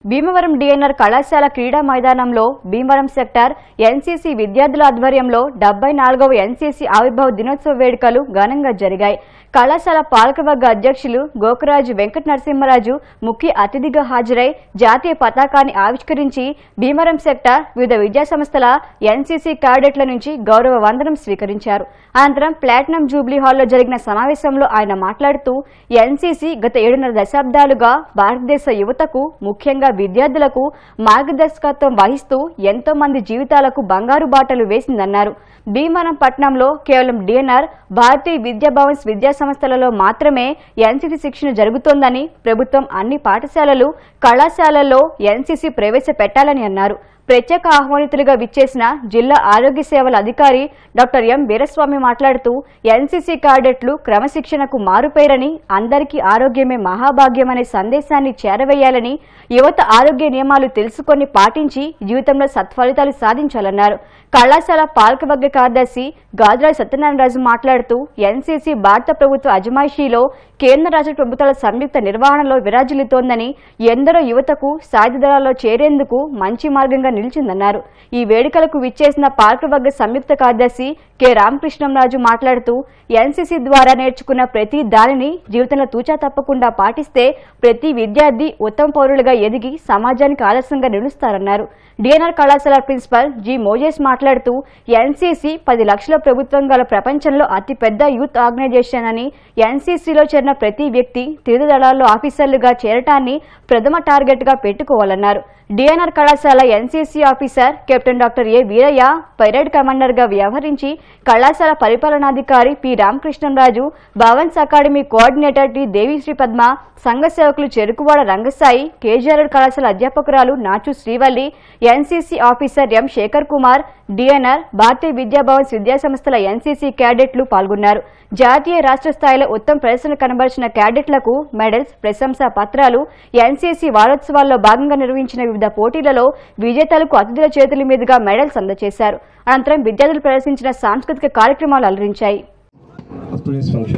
Bhimavaram DNR కళాశాల క్రీడా మైదానంలో భీమవరం సెక్టార్ ఎన్సీసీ విద్యార్థుల ఆధ్వర్యంలో డెబ్బై నాలుగవ ఎన్సీసీ ఆవిర్భావ దినోత్సవ వేడుకలు ఘనంగా జరిగాయి కళాశాల పాలకవర్గ అధ్యక్షులు గోకరాజు వెంకట నరసింహరాజు ముఖ్య అతిథిగా హాజరై జాతీయ పతాకాన్ని ఆవిష్కరించి భీమవరం సెక్టార్ వివిధ విద్యాసంస్థల ఎన్సీసీ క్యాడెట్ల నుంచి గౌరవ వందనం స్వీకరించారు అనంతరం ప్లాటినం జూబ్లీ హాల్లో జరిగిన సమావేశంలో ఆయన మాట్లాడుతూ ఎన్సీసీ గత ఏడున్నర దశాబ్దాలుగా భారతదేశ యువతకు ముఖ్యంగా విద్యార్థులకు మార్గదర్శకత్వం వహిస్తూ ఎంతో మంది జీవితాలకు బంగారు బాటలు వేసిందన్నారు భీమవరం పట్టణంలో కేవలం డిఎన్ఆర్ భారతీయ విద్యాభవన్స్ విద్యా సంస్థలలో మాత్రమే ఎన్సీసీ శిక్షణ జరుగుతోందని ప్రభుత్వం అన్ని పాఠశాలలు కళాశాలల్లో ఎన్సీసీ ప్రవేశపెట్టాలని అన్నారు ప్రత్యేక ఆహ్వానితులుగా విచ్చేసిన జిల్లా ఆరోగ్య సేవల అధికారి డాక్టర్ ఎం వీరస్వామి మాట్లాడుతూ ఎన్సీసీ క్యాడెట్లు క్రమశిక్షణకు మారుపేరని అందరికీ ఆరోగ్యమే మహాభాగ్యమనే సందేశాన్ని చేరవేయాలని యువత ఆరోగ్య నియమాలు తెలుసుకొని పాటించి జీవితంలో సత్ఫలితాలు సాధించాలన్నారు కళాశాల పాలకవర్గ కార్యదర్శి గాజురాజు సత్యనారాయణరాజు మాట్లాడుతూ ఎన్సీసీ భారత ప్రభుత్వ అజమాయిషీలో కేంద్ర రాష్ట్ర ప్రభుత్వాల సంయుక్త నిర్వహణలో విరాజిల్లుతోందని ఎందరో యువతకు సాయుధ దళాల్లో చేరేందుకు మంచి మార్గంగా నిలిచిందన్నారు ఈ వేడుకలకు విచ్చేసిన పాలకవర్గ సంయుక్త కార్యదర్శి కె రామకృష్ణంరాజు మాట్లాడుతూ ఎన్సీసీ ద్వారా నేర్చుకున్న ప్రతి దానిని జీవితంలో తూచా తప్పకుండా పాటిస్తే ప్రతి విద్యార్థి ఉత్తమ పౌరులుగా ఎదిగి సమాజానికి ఆదర్శంగా నిలుస్తారన్నారు డిఎన్ఆర్ కళాశాల ప్రిన్సిపల్ జి మోజేస్ మాట్లాడుతూ ఎన్సీసీ పది లక్షల ప్రభుత్వం గల ప్రపంచంలో అతిపెద్ద యూత్ ఆర్గనైజేషన్ అని ఎన్సీసీలో చేరిన ప్రతి వ్యక్తి త్రివిధ దళాల్లో ఆఫీసర్లుగా చేరటాన్ని ప్రథమ టార్గెట్ గా పెట్టుకోవాలన్నారు డిఎన్ఆర్ కళాశాల NCC officer captain doctor A Veeraiah parade commander గా వ్యవహరించి కళాశాల పరిపాలనాధికారి P Ramakrishnamraju Bhavans academy coordinator T Devisri Padma సంఘ సేవకులు చెరుకువాడ రంగసాయి కేజీఆర్ కళాశాల అధ్యాపకురాలు Nachu Srivalli NCC officer M Sekhar Kumar DNR Bharatiya Vidya Bhavans విద్యాసంస్థల ఎన్సీసీ క్యాడెట్లు పాల్గొన్నారు జాతీయ రాష్ట్ర స్థాయిలో ఉత్తమ ప్రదర్శన కనబరిచిన క్యాడెట్లకు మెడల్స్ ప్రశంసా పత్రాలు ఎన్సీసీ వారోత్సవాల్లో భాగంగా నిర్వహించిన వివిధ పోటీలలో విజేతలకు అతిథుల చేతుల మీదుగా మెడల్స్ అందజేశారు అనంతరం విద్యార్థులు ప్రదర్శించిన సాంస్కృతిక కార్యక్రమాలు అలరించాయి students function.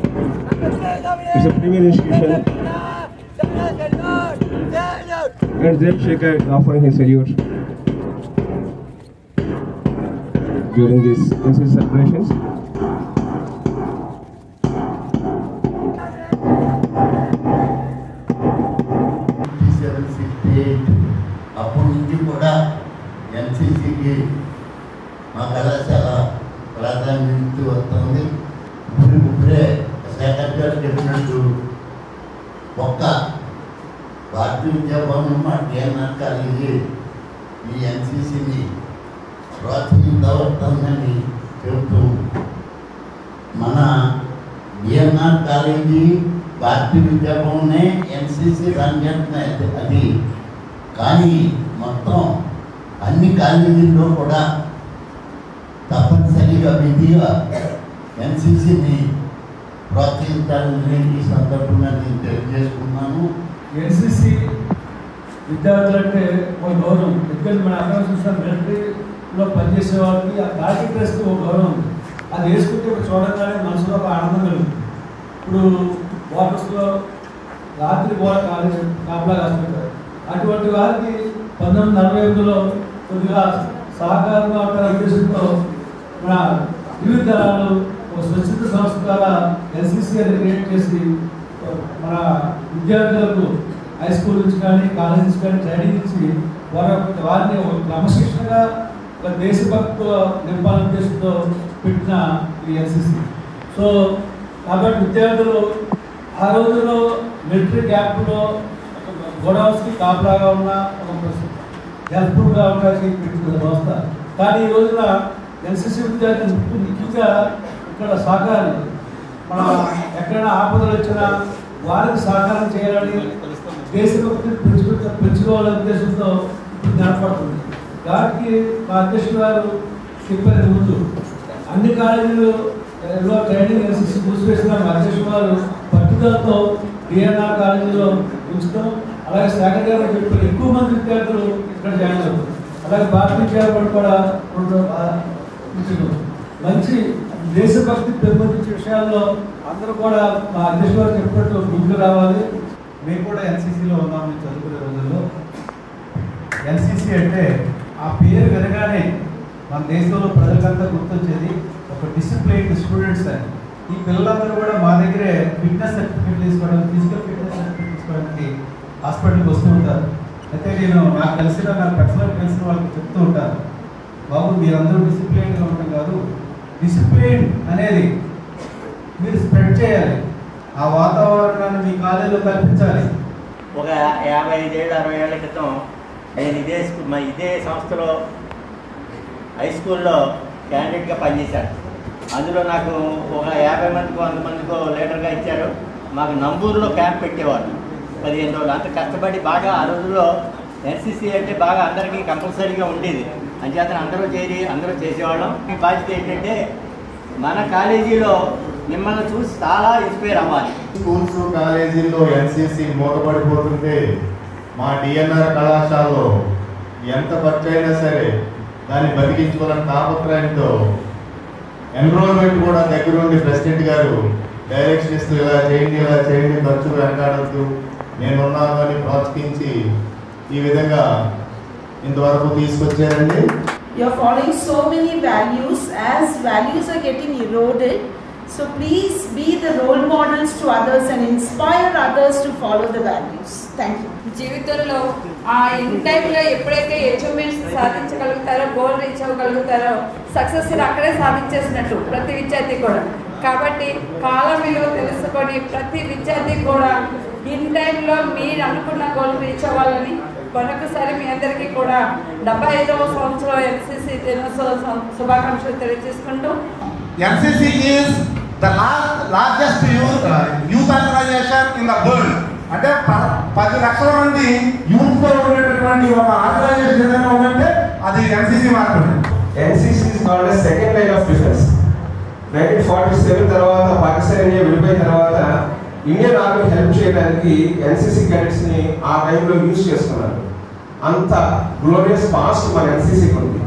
It's a premier institution and Zeb Shekhar is offering his salute during these NCC celebrations. Seven sixty eight అప్పటి నుంచి కూడా ఎన్సీసీకి మా కళాశాల ప్రాధాన్యం ఇస్తూ వస్తుంది ఇప్పుడు ఇప్పుడే సెక్రటరీ గారు చెప్పినట్టు ఒక్క భారతీయ విద్యాభవనం మా టీఎన్ఆర్ కాలేజీ ఈ ఎన్సీసీని ప్రోత్సహించవస్తుందని చెబుతూ మన బిఎన్ఆర్ కాలేజీ భారతీయ విద్యాభవనే ఎన్సీసీ రన్ చేస్తున్నాయి అది కానీ మొత్తం అన్ని కాలేజీల్లో కూడా తప్పనిసరిగా విధిగా ఎన్సీసీని ప్రోత్సహించాలని ఈ సందర్భంగా నేను తెలియజేసుకున్నాను ఎన్సీసీ విద్యార్థులంటే ఒక గౌరవం ఎందుకంటే మన అందరం చూస్తాం మిలిటరీలో పనిచేసే వాళ్ళకి ఆ కాకి డ్రెస్కి ఒక గౌరవం ఉంది అది వేసుకుంటే ఇప్పుడు చూడగానే మనసులో ఒక ఆనందం కలుగుతుంది ఇప్పుడు వాటర్స్లో రాత్రి కూడా కాలేజ్ కాపలా కాస్తుంటారు అటువంటి వారికి పంతొమ్మిది వందల నలభై ఎనిమిదిలో కొద్దిగా సహకారంగా ఉంటారు ఉద్దేశంతో మన వివిధ దళాలు ఒక స్వచ్ఛత సంస్థ ద్వారా ఎన్సీసీ అని క్రియేట్ చేసి మన విద్యార్థులకు హై స్కూల్ నుంచి కానీ కాలేజ్ నుంచి కానీ ట్రైనింగ్ ఇచ్చి వారి వారిని ఒక క్రమశిక్షణగా ఒక దేశభక్తితో నింపాలనే ఉద్దేశంతో పెట్టిన ఈ ఎన్సీసీ సో కాబట్టి విద్యార్థులు ఆ రోజుల్లో మిలిటరీ క్యాంపులో గోడౌన్స్కి కాపలాగా ఉన్న ఒక హెల్ప్ఫుల్గా ఉండడానికి పెట్టిన వ్యవస్థ కానీ ఈ రోజున ఎన్సీసీ విద్యార్థులు ముఖ్యంగా ఇక్కడ సహకారం మన ఎక్కడైనా ఆపదలు వచ్చినా వారికి సహకారం చేయాలని దేశభక్తిని పెంచుకు పెంచుకోవాలనే ఉద్దేశంతో ఇప్పుడు కనపడుతుంది దానికి మా అధ్యక్షుడు గారు చెప్పారు ముందు అన్ని కాలేజీలు లో ట్రైనింగ్ ఎన్సీసీ మూసివేసిన మా అధ్యక్షుడు గారు పట్టుదలతో డిఎన్ఆర్ కాలేజీలో ఉంచుతాం అలాగే శాఖర్ గారు చెప్పారు ఎక్కువ మంది విద్యార్థులు ఇక్కడ జాయిన్ అవుతారు అలాగే భారతీయ విద్యాపడి కూడా రెండు ఆ, ఉంచుతాం మంచి దేశభక్తి పెంపొందించే విషయాల్లో అందరూ కూడా మా అధ్యక్షుడు గారు చెప్పినట్టు ముందుకు రావాలి మేము కూడా ఎన్సీసీలో ఉన్నామని చదువుకునే రోజుల్లో ఎన్సిసి అంటే ఆ పేరు వినగానే మన దేశంలో ప్రజలకంతా గుర్తొచ్చేది ఒక డిసిప్లైన్ స్టూడెంట్స్ అని ఈ పిల్లలందరూ కూడా మా దగ్గరే ఫిట్నెస్ సర్టిఫికేట్ తీసుకోవడానికి ఫిజికల్ ఫిట్నెస్ సర్టిఫికేట్ తీసుకోవడానికి హాస్పిటల్కి వస్తూ ఉంటారు అయితే నేను నాకు తెలిసిన నాకు పర్సనల్ తెలిసిన వాళ్ళకి చెప్తూ ఉంటాను బాబు మీరందరూ డిసిప్లైన్గా ఉండటం కాదు డిసిప్లైన్ అనేది మీరు స్ప్రెడ్ చేయాలి ఆ వాతావరణాన్ని మీ కాలేజీలో కల్పించాలి ఒక యాభై ఐదేళ్ళు అరవై ఏళ్ల క్రితం నేను ఇదే స్కూల్ మా ఇదే సంస్థలో హై స్కూల్లో క్యాండిడేట్గా పనిచేశాను అందులో నాకు ఒక యాభై మందికి వంద మందికో లీడర్గా ఇచ్చారు మాకు నంబూరులో క్యాంప్ పెట్టేవాళ్ళు పదిహేను రోజులు అంత కష్టపడి బాగా ఆ రోజుల్లో ఎన్సీసీ అంటే బాగా అందరికీ కంపల్సరీగా ఉండేది అంచేత అందరూ చేరి అందరూ చేసేవాళ్ళం ఈ బాధ్యత ఏంటంటే మన కాలేజీలో మిమ్మల్ని చూసి చాలా ఇన్స్పైర్ అవ్వాలి స్కూల్స్ కాలేజీల్లో ఎన్సీసీ మూతపడిపోతుంటే మా డిఎన్ఆర్ కళాశాలలో ఎంత ఖర్చు అయినా సరే దాన్ని బతికించుకోవాలని తాపత్రయంతో ఎన్రోల్మెంట్ కూడా దగ్గరుండి ప్రెసిడెంట్ గారు డైరెక్షన్ ఇస్తూ ఇలా చేయండి ఇలా చేయండి ఖర్చు వెనకాడద్దు నేనున్నాను అని ప్రోత్సహించి ఈ విధంగా ఇంతవరకు తీసుకొచ్చారండి You're following so many values as values are getting eroded. So please be the role models to others and inspire others to follow the values. Thank you. జీవితంలో ఆ ఇన్ టైంలో ఎప్పుడైతే అచీవ్మెంట్స్ సాధించగలుగుతారో గోల్ రీచ్ అవ్వగలుగుతారో success అక్కడే సాధించేసినట్టు ప్రతి విద్యార్థి కూడా కాబట్టి కాలం విలువ తెలుసుకొని ప్రతి విద్యార్థి కూడా ఇన్ టైంలో మీరు అనుకున్న గోల్ రీచ్ అవ్వాలని మరొకసారి మీ అందరికీ కూడా డెబ్బై ఐదవ సంవత్సరం ఎన్సీసీ దినోత్సవ సం- శుభాకాంక్షలు తెలియజేసుకుంటూ NCC is the lar- largest youth, uh, youth organization in the world. అంటే ప- పది లక్షల మంది యూత్ తో ఉండేటటువంటి ఒక ఆర్గనైజేషన్ ఏదైనా ఉందంటే అది ఎన్సీసీ మాత్రమే NCC is called as second line of defense. 1947 తర్వాత పాకిస్తాన్ ఇండియా విడిపోయిన తర్వాత ఇండియన్ ఆర్మీ హెల్ప్ చేయడానికి ఎన్సీసీ క్యాడెట్స్ ని ఆ టైంలో యూజ్ చేసుకున్నారు అంత గ్లోరియస్ పాస్ట్ మన ఎన్సీసీకి ఉంది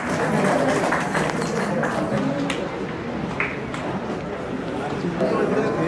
Right.